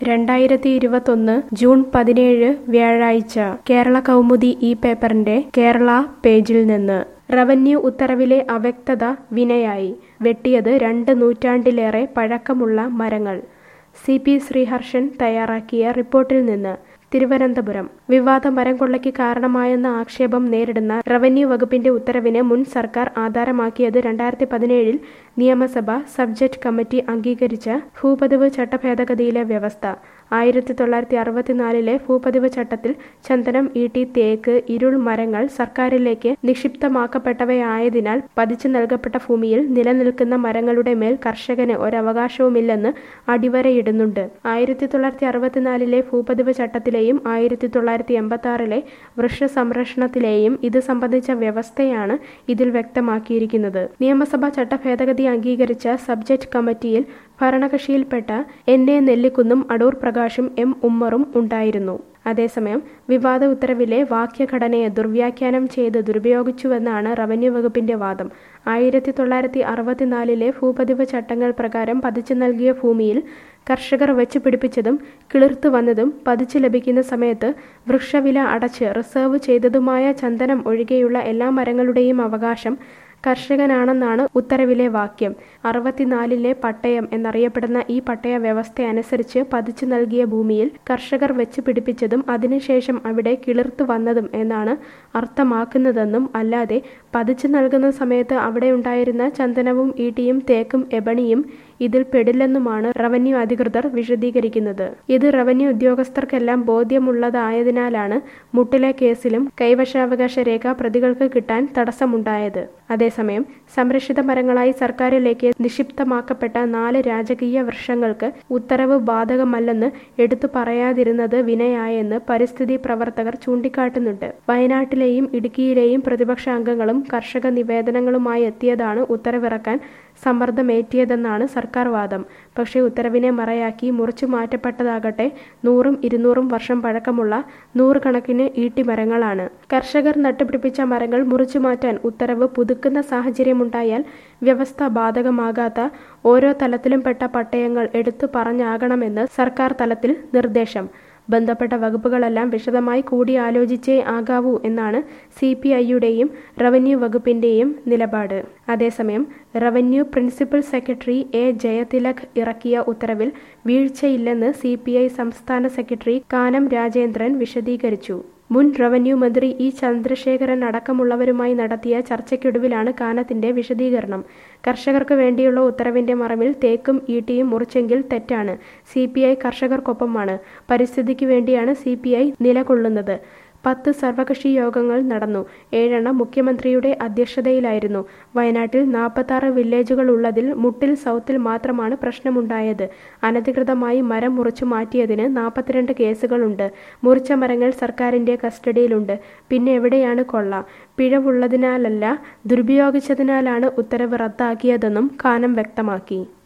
രണ്ടായിരത്തി ഇരുപത്തൊന്ന് ജൂൺ പതിനേഴ് വ്യാഴാഴ്ച കേരള കൗമുദി ഈ പേപ്പറിന്റെ കേരള പേജിൽ നിന്ന് റവന്യൂ ഉത്തരവിലെ അവ്യക്തത വിനയായി വെട്ടിയത് രണ്ട് നൂറ്റാണ്ടിലേറെ പഴക്കമുള്ള മരങ്ങൾ സി പി ശ്രീഹർഷൻ തയ്യാറാക്കിയ റിപ്പോർട്ടിൽ നിന്ന് തിരുവനന്തപുരം വിവാദ മരം കൊള്ളയ്ക്ക് കാരണമായെന്ന ആക്ഷേപം നേരിടുന്ന റവന്യൂ വകുപ്പിന്റെ ഉത്തരവിന് മുൻ സർക്കാർ ആധാരമാക്കിയത് രണ്ടായിരത്തി പതിനേഴിൽ നിയമസഭ സബ്ജക്ട് കമ്മിറ്റി അംഗീകരിച്ച ഭൂപതിവ് ചട്ടഭേദഗതിയിലെ വ്യവസ്ഥ ആയിരത്തി തൊള്ളായിരത്തി അറുപത്തിനാലിലെ ഭൂപതിവ് ചട്ടത്തിൽ ചന്ദനം ഈട്ടി തേക്ക് ഇരുൾ മരങ്ങൾ സർക്കാരിലേക്ക് നിക്ഷിപ്തമാക്കപ്പെട്ടവയായതിനാൽ പതിച്ചു നൽകപ്പെട്ട ഭൂമിയിൽ നിലനിൽക്കുന്ന മരങ്ങളുടെ മേൽ കർഷകന് ഒരവകാശവുമില്ലെന്ന് അടിവരയിടുന്നുണ്ട് ആയിരത്തി തൊള്ളായിരത്തി അറുപത്തിനാലിലെ ഭൂപതിവ് ചട്ടത്തിലെയും ആയിരത്തി തൊള്ളായിരത്തി എൺപത്തി ആറിലെ വൃക്ഷ സംരക്ഷണത്തിലെയും ഇത് സംബന്ധിച്ച വ്യവസ്ഥയാണ് ഇതിൽ വ്യക്തമാക്കിയിരിക്കുന്നത് നിയമസഭാ ചട്ടഭേദഗതി അംഗീകരിച്ച സബ്ജക്ട് കമ്മിറ്റിയിൽ ഭരണകക്ഷിയിൽപ്പെട്ട എൻ എ നെല്ലിക്കുന്നും അടൂർ പ്രകാശും എം ഉമ്മറും ഉണ്ടായിരുന്നു അതേസമയം വിവാദ ഉത്തരവിലെ വാക്യഘടനയെ ദുർവ്യാഖ്യാനം ചെയ്ത് ദുരുപയോഗിച്ചുവെന്നാണ് റവന്യൂ വകുപ്പിന്റെ വാദം ആയിരത്തി തൊള്ളായിരത്തി അറുപത്തിനാലിലെ ഭൂപതിവ് ചട്ടങ്ങൾ പ്രകാരം പതിച്ചു നൽകിയ ഭൂമിയിൽ കർഷകർ വെച്ച് പിടിപ്പിച്ചതും കിളിർത്തു വന്നതും പതിച്ചു ലഭിക്കുന്ന സമയത്ത് വൃക്ഷവില അടച്ച് റിസർവ് ചെയ്തതുമായ ചന്ദനം ഒഴികെയുള്ള എല്ലാ മരങ്ങളുടെയും അവകാശം കർഷകനാണെന്നാണ് ഉത്തരവിലെ വാക്യം അറുപത്തിനാലിലെ പട്ടയം എന്നറിയപ്പെടുന്ന ഈ പട്ടയ വ്യവസ്ഥ അനുസരിച്ച് പതിച്ചു നൽകിയ ഭൂമിയിൽ കർഷകർ വെച്ച് പിടിപ്പിച്ചതും അതിനുശേഷം അവിടെ കിളിർത്തു വന്നതും എന്നാണ് അർത്ഥമാക്കുന്നതെന്നും അല്ലാതെ പതിച്ചു നൽകുന്ന സമയത്ത് അവിടെ ഉണ്ടായിരുന്ന ചന്ദനവും ഈട്ടിയും തേക്കും എബണിയും ഇതിൽ പെടില്ലെന്നുമാണ് റവന്യൂ അധികൃതർ വിശദീകരിക്കുന്നത് ഇത് റവന്യൂ ഉദ്യോഗസ്ഥർക്കെല്ലാം ബോധ്യമുള്ളതായതിനാലാണ് മുട്ടിലെ കേസിലും കൈവശാവകാശ രേഖ പ്രതികൾക്ക് കിട്ടാൻ തടസ്സമുണ്ടായത് അതേസമയം സംരക്ഷിത മരങ്ങളായി സർക്കാരിലേക്ക് നിക്ഷിപ്തമാക്കപ്പെട്ട നാല് രാജകീയ വൃക്ഷങ്ങൾക്ക് ഉത്തരവ് ബാധകമല്ലെന്ന് എടുത്തു പറയാതിരുന്നത് വിനയായെന്ന് പരിസ്ഥിതി പ്രവർത്തകർ ചൂണ്ടിക്കാട്ടുന്നുണ്ട് വയനാട്ടിലെയും ഇടുക്കിയിലെയും പ്രതിപക്ഷ അംഗങ്ങളും കർഷക നിവേദനങ്ങളുമായി എത്തിയതാണ് ഉത്തരവിറക്കാൻ സമ്മർദ്ദമേറ്റിയതെന്നാണ് സർക്കാർ വാദം പക്ഷേ ഉത്തരവിനെ മറയാക്കി മുറിച്ചു മാറ്റപ്പെട്ടതാകട്ടെ നൂറും ഇരുന്നൂറും വർഷം പഴക്കമുള്ള നൂറുകണക്കിന് ഈട്ടിമരങ്ങളാണ് കർഷകർ നട്ടുപിടിപ്പിച്ച മരങ്ങൾ മുറിച്ചു മാറ്റാൻ ഉത്തരവ് പുതുക്കുന്ന സാഹചര്യമുണ്ടായാൽ വ്യവസ്ഥ ബാധകമാകാത്ത ഓരോ തലത്തിലും പെട്ട പട്ടയങ്ങൾ എടുത്തു പറഞ്ഞാകണമെന്ന് സർക്കാർ തലത്തിൽ നിർദ്ദേശം ബന്ധപ്പെട്ട വകുപ്പുകളെല്ലാം വിശദമായി കൂടിയാലോചിച്ചേ ആകാവൂ എന്നാണ് സി പി ഐയുടെയും റവന്യൂ വകുപ്പിന്റെയും നിലപാട് അതേസമയം revenue principal secretary A Jayathilak ഇറക്കിയ ഉത്തരവിൽ വീഴ്ചയില്ലെന്ന് സി സംസ്ഥാന സെക്രട്ടറി കാനം രാജേന്ദ്രൻ വിശദീകരിച്ചു മുൻ റവന്യൂ മന്ത്രി ഇ ചന്ദ്രശേഖരൻ അടക്കമുള്ളവരുമായി നടത്തിയ ചർച്ചയ്ക്കൊടുവിലാണ് കാനത്തിന്റെ വിശദീകരണം കർഷകർക്ക് വേണ്ടിയുള്ള ഉത്തരവിന്റെ മറവിൽ തേക്കും ഈട്ടിയും മുറിച്ചെങ്കിൽ തെറ്റാണ് സി പി ഐ കർഷകർക്കൊപ്പമാണ് പരിസ്ഥിതിക്ക് വേണ്ടിയാണ് സി പി ഐ നിലകൊള്ളുന്നത് പത്ത് സർവകക്ഷി യോഗങ്ങൾ നടന്നു ഏഴെണ്ണം മുഖ്യമന്ത്രിയുടെ അധ്യക്ഷതയിലായിരുന്നു വയനാട്ടിൽ നാൽപ്പത്താറ് വില്ലേജുകൾ ഉള്ളതിൽ മുട്ടിൽ സൗത്തിൽ മാത്രമാണ് പ്രശ്നമുണ്ടായത് അനധികൃതമായി മരം മുറിച്ചു മാറ്റിയതിന് നാൽപ്പത്തിരണ്ട് കേസുകളുണ്ട് മുറിച്ച മരങ്ങൾ സർക്കാരിന്റെ കസ്റ്റഡിയിലുണ്ട് പിന്നെ എവിടെയാണ് കൊള്ള പിഴവുള്ളതിനാലല്ല ദുരുപയോഗിച്ചതിനാലാണ് ഉത്തരവ് റദ്ദാക്കിയതെന്നും കാനം വ്യക്തമാക്കി